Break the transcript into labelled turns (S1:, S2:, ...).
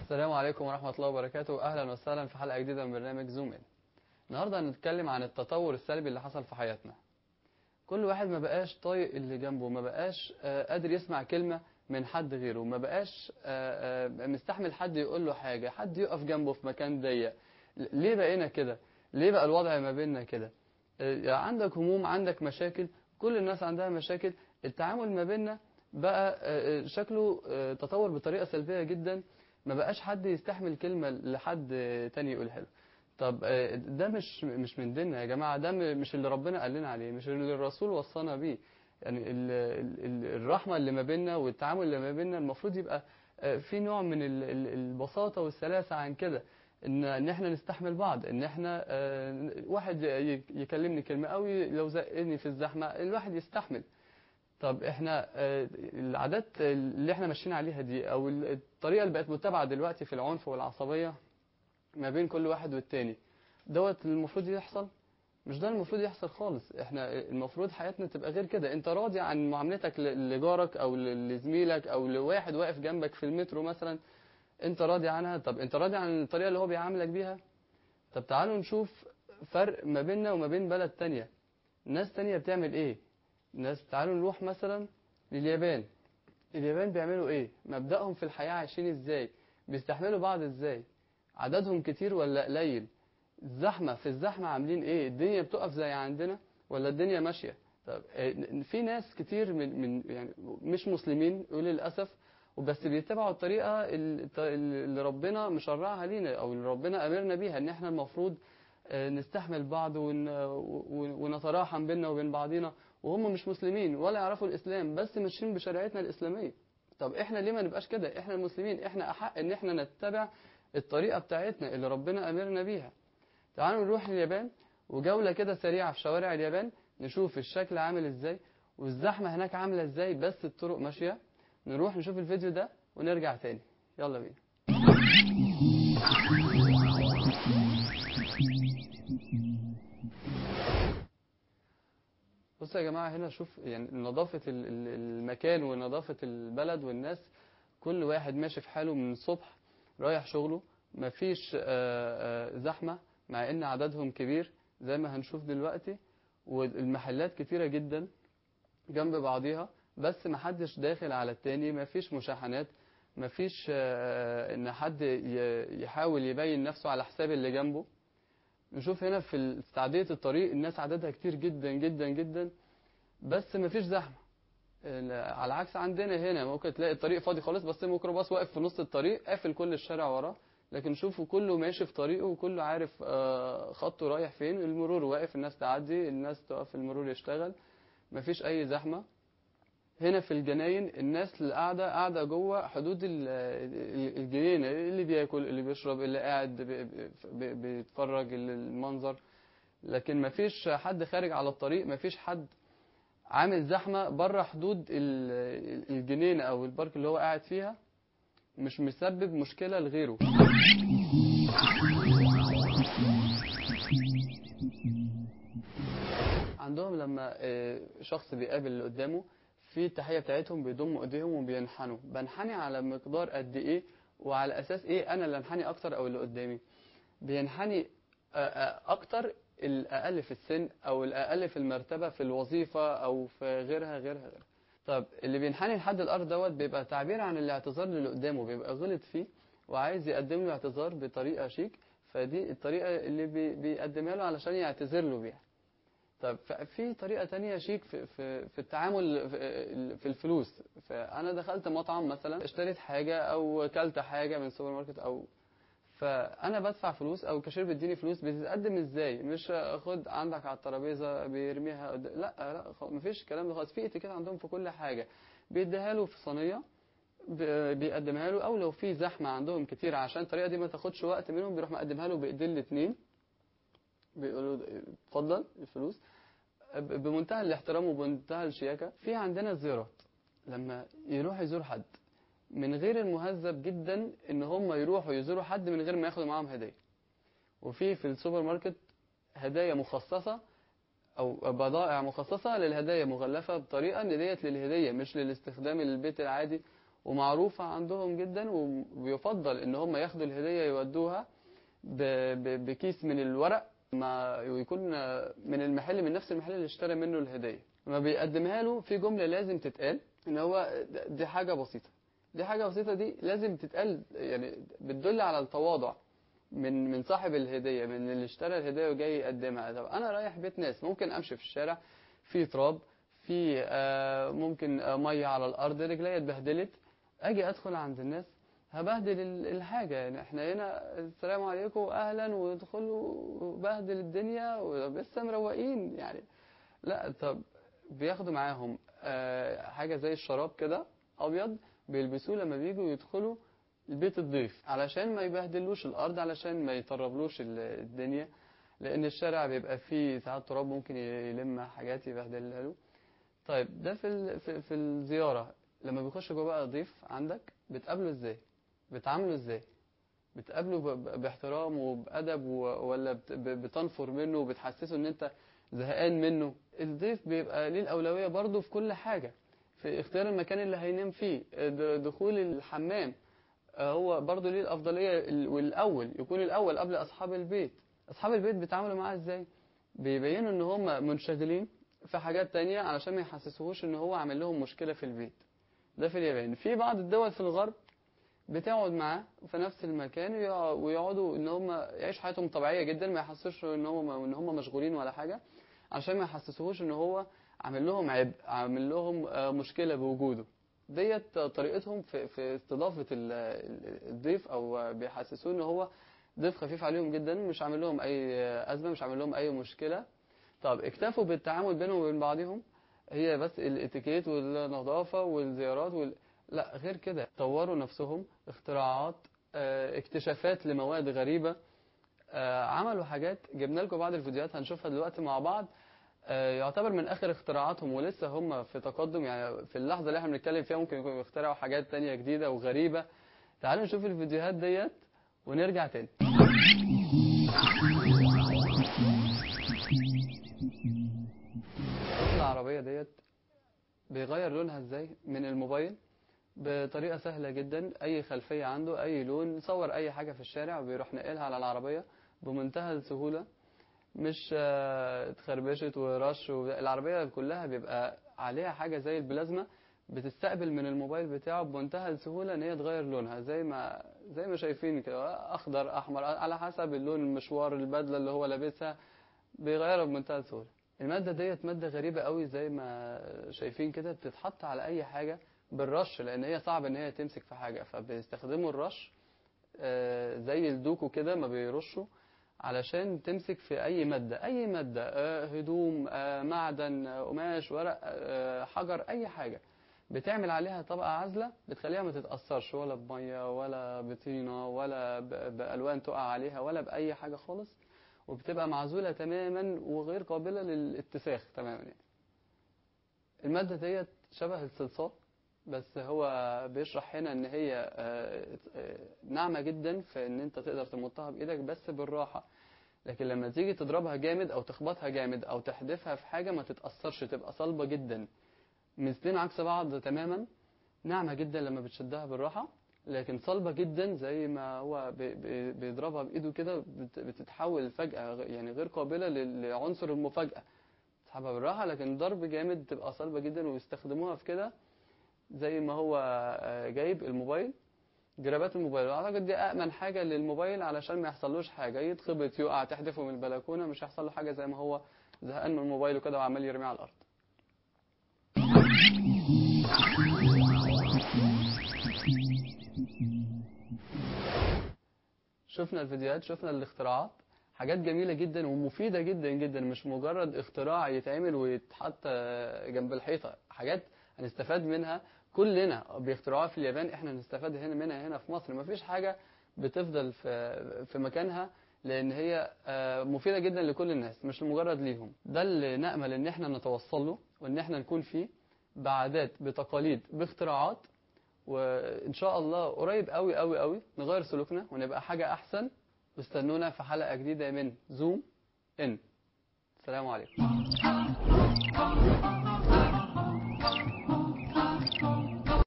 S1: السلام عليكم ورحمة الله وبركاته أهلا وسهلا في حلقة جديدة من برنامج زوم إن النهاردة هنتكلم عن التطور السلبي اللي حصل في حياتنا كل واحد ما بقاش طايق اللي جنبه ما بقاش آه، قادر يسمع كلمة من حد غيره ما بقاش آه، آه، مستحمل حد يقول له حاجة حد يقف جنبه في مكان ضيق ليه بقينا كده ليه بقى الوضع ما بيننا كده آه، عندك هموم عندك مشاكل كل الناس عندها مشاكل التعامل ما بيننا بقى آه، آه، شكله آه، تطور بطريقة سلبية جدا ما بقاش حد يستحمل كلمة لحد تاني يقولها له طب آه، ده مش مش من ديننا يا جماعة ده م- مش اللي ربنا قال لنا عليه مش اللي الرسول وصانا بيه يعني ال- ال- ال- الرحمة اللي ما بيننا والتعامل اللي ما بيننا المفروض يبقى آه، في نوع من ال- ال- البساطة والسلاسة عن كده ان ان احنا نستحمل بعض ان احنا آه، واحد ي- يكلمني كلمة او ي- لو زقني في الزحمة الواحد يستحمل طب احنا آه، العادات اللي احنا ماشيين عليها دي او الطريقه اللي بقت متبعه دلوقتي في العنف والعصبيه ما بين كل واحد والتاني دوت المفروض يحصل مش ده المفروض يحصل خالص احنا المفروض حياتنا تبقى غير كده انت راضي عن معاملتك ل- لجارك او ل- لزميلك او لواحد واقف جنبك في المترو مثلا انت راضي عنها طب انت راضي عن الطريقه اللي هو بيعاملك بيها طب تعالوا نشوف فرق ما بيننا وما بين بلد تانية ناس تانية بتعمل ايه ناس تعالوا نروح مثلا لليابان اليابان بيعملوا ايه مبدأهم في الحياة عايشين ازاي بيستحملوا بعض ازاي عددهم كتير ولا قليل الزحمة في الزحمة عاملين ايه الدنيا بتقف زي عندنا ولا الدنيا ماشية طب آه، في ناس كتير من من يعني مش مسلمين للأسف وبس بيتبعوا الطريقة ال- اللي ربنا مشرعها لينا او اللي ربنا أمرنا بيها ان احنا المفروض آه، نستحمل بعض ون- ون- ونتراحم بيننا وبين بعضينا وهم مش مسلمين ولا يعرفوا الإسلام بس ماشيين بشريعتنا الإسلامية طب احنا ليه ما نبقاش كده احنا المسلمين احنا أحق ان احنا نتبع الطريقة بتاعتنا اللي ربنا أمرنا بيها تعالوا نروح اليابان وجولة كده سريعة في شوارع اليابان نشوف الشكل عامل ازاي والزحمة هناك عاملة ازاي بس الطرق ماشية نروح نشوف الفيديو ده ونرجع تاني يلا بينا بصوا يا جماعة هنا شوف يعني نظافة ال- ال- المكان ونظافة البلد والناس كل واحد ماشي في حاله من الصبح رايح شغله مفيش آه، آه، زحمة مع ان عددهم كبير زي ما هنشوف دلوقتي والمحلات كتيرة جدا جنب بعضيها بس محدش داخل على التاني مفيش مشاحنات مفيش آه، ان حد ي- يحاول يبين نفسه على حساب اللي جنبه نشوف هنا في تعدية الطريق الناس عددها كتير جدا جدا جدا بس مفيش زحمة ال- على عكس عندنا هنا ممكن تلاقي الطريق فاضي خالص بس الميكروباص واقف في نص الطريق قافل كل الشارع وراه لكن شوفوا كله ماشي في طريقه وكله عارف آه، خطه رايح فين المرور واقف الناس تعدي الناس تقف المرور يشتغل مفيش أي زحمة هنا في الجناين الناس اللي قاعدة قاعدة جوه حدود ال- ال- الجنينة اللي بياكل اللي بيشرب اللي قاعد بي- بي- بيتفرج المنظر لكن مفيش حد خارج على الطريق مفيش حد عامل زحمة بره حدود ال- الجنينة أو البارك اللي هو قاعد فيها مش مسبب مشكلة لغيره عندهم لما آه، شخص بيقابل اللي قدامه في التحية بتاعتهم بيضموا ايديهم وبينحنوا بنحني على مقدار قد ايه وعلى اساس ايه انا اللي انحني اكتر او اللي قدامي بينحني آه، آه، اكتر الاقل في السن او الاقل في المرتبة في الوظيفة او في غيرها غيرها غيرها طب اللي بينحني لحد الارض دوت بيبقى تعبير عن الاعتذار للي قدامه بيبقى غلط فيه وعايز يقدم له اعتذار بطريقة شيك فدي الطريقة اللي بي- بيقدمها له علشان يعتذر له بيها طب ف- في طريقة تانية شيك في, في, في التعامل في- في الفلوس فأنا دخلت مطعم مثلا اشتريت حاجة أو كلت حاجة من السوبر ماركت أو فأنا بدفع فلوس أو الكاشير بيديني فلوس بتتقدم إزاي مش خد عندك على الترابيزة بيرميها قد- لا لا خ- مفيش الكلام ده خالص في اتيكيت عندهم في كل حاجة بيديها له في صينية ب- بيقدمها له أو لو في زحمة عندهم كتير عشان الطريقة دي ما تاخدش وقت منهم بيروح مقدمها له بإيدين الاتنين بيقولوا اتفضل الفلوس ب- بمنتهى الاحترام وبمنتهى الشياكة في عندنا الزيارات لما يروح يزور حد من غير المهذب جدا ان هم يروحوا يزوروا حد من غير ما ياخدوا معاهم هدية وفي في السوبر ماركت هدايا مخصصة او بضائع مخصصة للهدايا مغلفة بطريقة ان ديت للهدية مش للاستخدام البيت العادي ومعروفة عندهم جدا وبيفضل ان هم ياخدوا الهدية يودوها ب- ب- بكيس من الورق ما ويكون من المحل من نفس المحل اللي اشترى منه الهدية لما بيقدمها له في جملة لازم تتقال ان هو دي حاجة بسيطة دي حاجة بسيطة دي لازم تتقال يعني بتدل على التواضع من من صاحب الهدية من اللي اشترى الهدية وجاي يقدمها طب انا رايح بيت ناس ممكن امشي في الشارع في تراب في آه، ممكن آه، مية على الارض رجليا اتبهدلت اجي ادخل عند الناس هبهدل ال- الحاجة يعني احنا هنا السلام عليكم اهلا وادخلوا وبهدل الدنيا ولسه مروقين يعني لا طب بياخدوا معاهم آه، حاجة زي الشراب كده ابيض بيلبسوه لما بييجوا يدخلوا البيت الضيف علشان ما يبهدلوش الارض علشان ما يطربلوش ال- الدنيا لان الشارع بيبقى فيه ساعات تراب ممكن يلم حاجات يبهدلها له طيب ده في ال- في, في الزيارة لما بيخش جوه بقى ضيف عندك بتقابله ازاي بتعامله ازاي بتقابله ب- ب- باحترام وبأدب و- ولا بت- ب- بتنفر منه وبتحسسه ان انت زهقان منه الضيف بيبقى ليه الأولوية برضه في كل حاجة في اختيار المكان اللي هينام فيه د- دخول الحمام آه، هو برضه ليه الأفضلية ال- والأول يكون الأول قبل أصحاب البيت أصحاب البيت بيتعاملوا معاه ازاي بيبينوا ان هم منشغلين في حاجات تانية علشان ما يحسسوهوش ان هو عامل لهم مشكلة في البيت ده في اليابان في بعض الدول في الغرب بتقعد معاه في نفس المكان ويقع- ويقعدوا ان هم يعيشوا حياتهم طبيعية جدا ما يحسسوش ان هم ان هم مشغولين ولا حاجة عشان ما يحسسوهوش ان هو عامل لهم عبء عامل لهم آه، مشكلة بوجوده ديت طريقتهم في في استضافة ال- ال- الضيف او بيحسسوه ان هو ضيف خفيف عليهم جدا مش عامل لهم اي ازمة مش عامل لهم اي مشكلة طب اكتفوا بالتعامل بينهم وبين بعضهم هي بس الاتيكيت والنظافة والزيارات وال... لا غير كده طوروا نفسهم اختراعات اه، اكتشافات لمواد غريبة اه، عملوا حاجات جبنا لكم بعض الفيديوهات هنشوفها دلوقتي مع بعض اه، يعتبر من اخر اختراعاتهم ولسه هم في تقدم يعني في اللحظة اللي احنا بنتكلم فيها ممكن يكونوا بيخترعوا حاجات تانية جديدة وغريبة تعالوا نشوف الفيديوهات ديت ونرجع تاني العربية ديت بيغير لونها ازاي من الموبايل بطريقة سهلة جدا اي خلفية عنده اي لون صور اي حاجة في الشارع وبيروح نقلها على العربية بمنتهى السهولة مش آه، اتخربشت ورش و- العربية كلها بيبقى عليها حاجة زي البلازما بتستقبل من الموبايل بتاعه بمنتهى السهولة ان هي تغير لونها زي ما زي ما شايفين كده اخضر احمر على حسب اللون المشوار البدلة اللي هو لابسها بيغيرها بمنتهى السهولة المادة ديت مادة غريبة قوي زي ما شايفين كده بتتحط على أي حاجة بالرش لأن هي صعب إن هي تمسك في حاجة فبيستخدموا الرش آه، زي الدوكو كده ما بيرشوا علشان تمسك في أي مادة أي مادة آه، هدوم آه، معدن آه، قماش ورق آه، حجر أي حاجة بتعمل عليها طبقة عازلة بتخليها ما تتأثرش ولا بمية ولا بطينة ولا ب- بألوان تقع عليها ولا بأي حاجة خالص وبتبقى معزولة تماما وغير قابلة للاتساخ تماما يعني. المادة ديت شبه الصلصال بس هو بيشرح هنا ان هي آه، آه، ناعمة جدا في ان انت تقدر تمطها بايدك بس بالراحة لكن لما تيجي تضربها جامد او تخبطها جامد او تحدفها في حاجة ما تتأثرش تبقى صلبة جدا مثلين عكس بعض تماما ناعمة جدا لما بتشدها بالراحة لكن صلبة جدا زي ما هو بي- بي- بيضربها بإيده كده بت- بتتحول فجأة غ- يعني غير قابلة لل- لعنصر المفاجأة تسحبها بالراحة لكن ضرب جامد تبقى صلبة جدا ويستخدموها في كده زي ما هو آه، جايب الموبايل جرابات الموبايل اعتقد دي امن حاجه للموبايل علشان ما يحصلوش حاجه يتخبط يقع تحدفه من البلكونه مش هيحصل له حاجه زي ما هو زهقان من موبايله كده وعمال يرميه على الارض شفنا الفيديوهات شفنا الاختراعات حاجات جميلة جدا ومفيدة جدا جدا مش مجرد اختراع يتعمل ويتحط جنب الحيطة حاجات هنستفاد منها كلنا بيخترعوها في اليابان احنا هنستفاد هنا منها هنا في مصر مفيش حاجة بتفضل في في مكانها لان هي آه، مفيدة جدا لكل الناس مش مجرد ليهم ده اللي نأمل ان احنا نتوصل له وان احنا نكون فيه بعادات بتقاليد باختراعات وان شاء الله قريب قوي قوي قوي نغير سلوكنا ونبقى حاجة احسن واستنونا في حلقة جديدة من زوم ان السلام عليكم